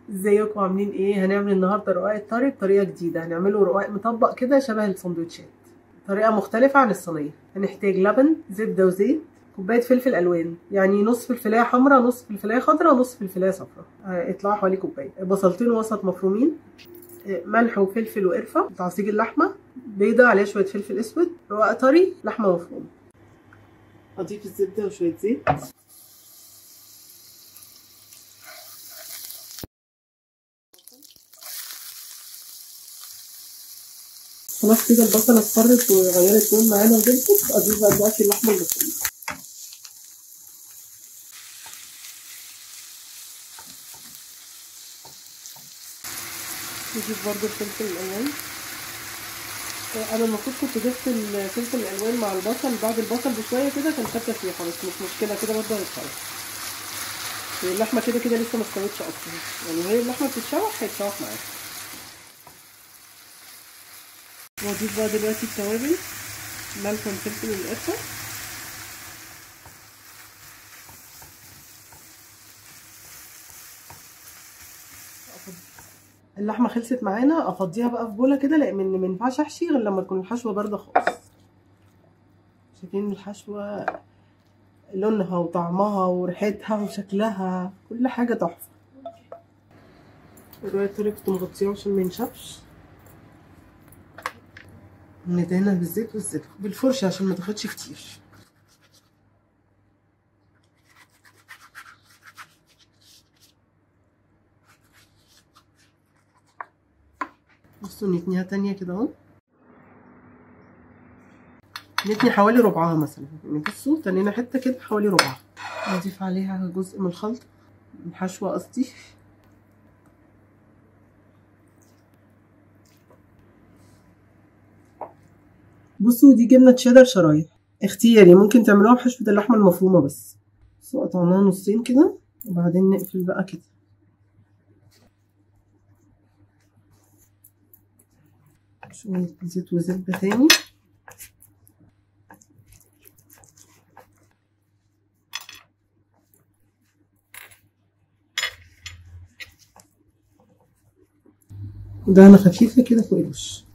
ازيكم عاملين ايه هنعمل النهارده رقاق الطري بطريقه جديده هنعمله رقاق مطبق كده شبه السندوتشات طريقه مختلفه عن الصينيه هنحتاج لبن زبده وزيت كوبايه فلفل الوان يعني نص فلفلايه حمراء نص فلفلايه خضراء نص فلفلايه صفراء يطلعوا حوالي كوبايه بصلتين وسط مفرومين ملح وفلفل وقرفه تعصيج اللحمه بيضه عليها شويه فلفل اسود رقاق طري لحمه مفرومه اضيف الزبده وشويه زيت خلاص كده البصله اصفرت وغيرت لون معانا وجبت اضيف بقى دلوقتي اللحمه المفرومه نضيف برضو الفلفل الالوان انا المفروض كنت ضفت الفلفل الالوان مع البصل بعد البصل بشويه كده كان شكل فيه خلاص مش مشكله كده برضه هيتشوح اللحمه كده كده لسه ما استوتش اصلا يعني وهي اللحمه بتتشوح هيتشوح معاها واضيف بقى دلوقتي التوابل ملح والفلفل والقرفه اللحمه خلصت معانا افضيها بقى في بوله كده لان ما ينفعش احشي غير لما تكون الحشوه بارده خالص شايفين الحشوه لونها وطعمها وريحتها وشكلها كل حاجه تحفه الرواية الطري كنت مغطياه عشان ما ينشفش ندهنها بالزيت والزبده بالفرشه عشان ما تاخدش كتير بصوا نتنيها تانية كده اهو نتني حوالي ربعها مثلا يعني بصوا تنينا حته كده حوالي ربعها نضيف عليها جزء من الخلطه الحشوه قصدي بصوا دي جبنه تشيدر شرايح اختياري ممكن تعملوها بحشوه اللحمه المفرومه بس بس قطعناها نصين كده وبعدين نقفل بقى كده شوية زيت وزبدة تاني ودهنة خفيفة كده فوق الوش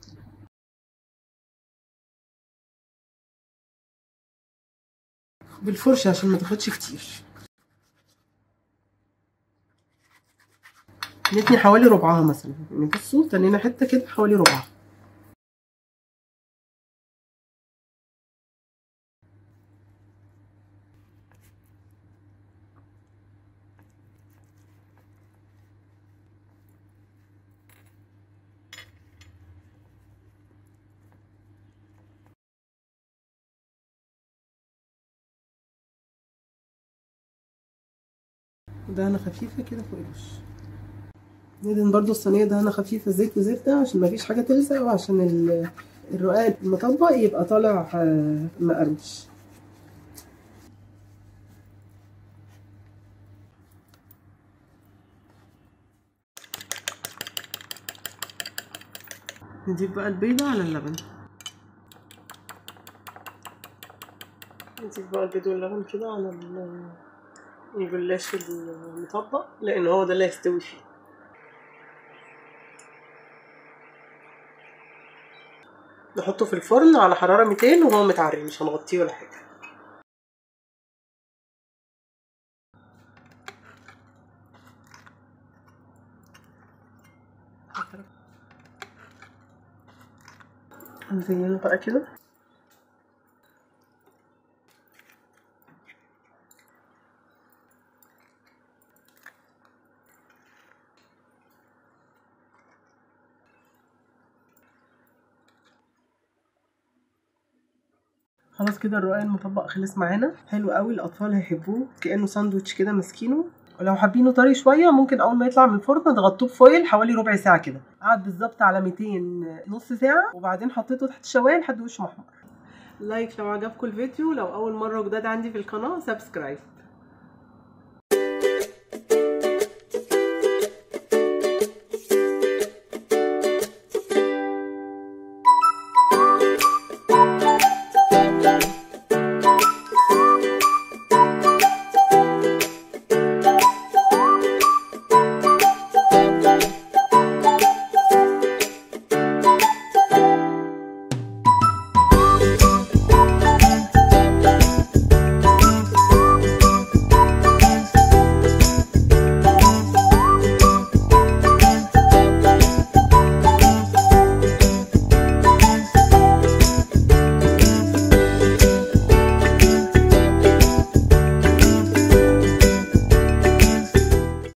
بالفرشة عشان ما تاخدش كتير نتني حوالي ربعها مثلا يعني بصوا تنينا حتة كده حوالي ربعها دهنة خفيفة كده فوق الوش ندهن برضو الصينية دهنة خفيفة زيت وزبدة عشان مفيش حاجة تلزق وعشان الرقاق المطبق يبقى طالع مقرمش نضيف بقى البيضة على اللبن نضيف بقى البيض واللبن كده على الجلاش المطبق لان هو ده اللي هيستوي فيه نحطه في الفرن على حرارة 200 وهو متعري مش هنغطيه ولا حاجة هنزينه بقى كده خلاص كده الرقاق المطبق خلص معانا حلو قوي الاطفال هيحبوه كانه ساندوتش كده ماسكينه ولو حابينه طري شويه ممكن اول ما يطلع من الفرن تغطوه بفويل حوالي ربع ساعه كده قعد بالظبط على 200 نص ساعه وبعدين حطيته تحت الشوايه لحد وشه محمر لايك لو عجبكم الفيديو لو اول مره جداد عندي في القناه سبسكرايب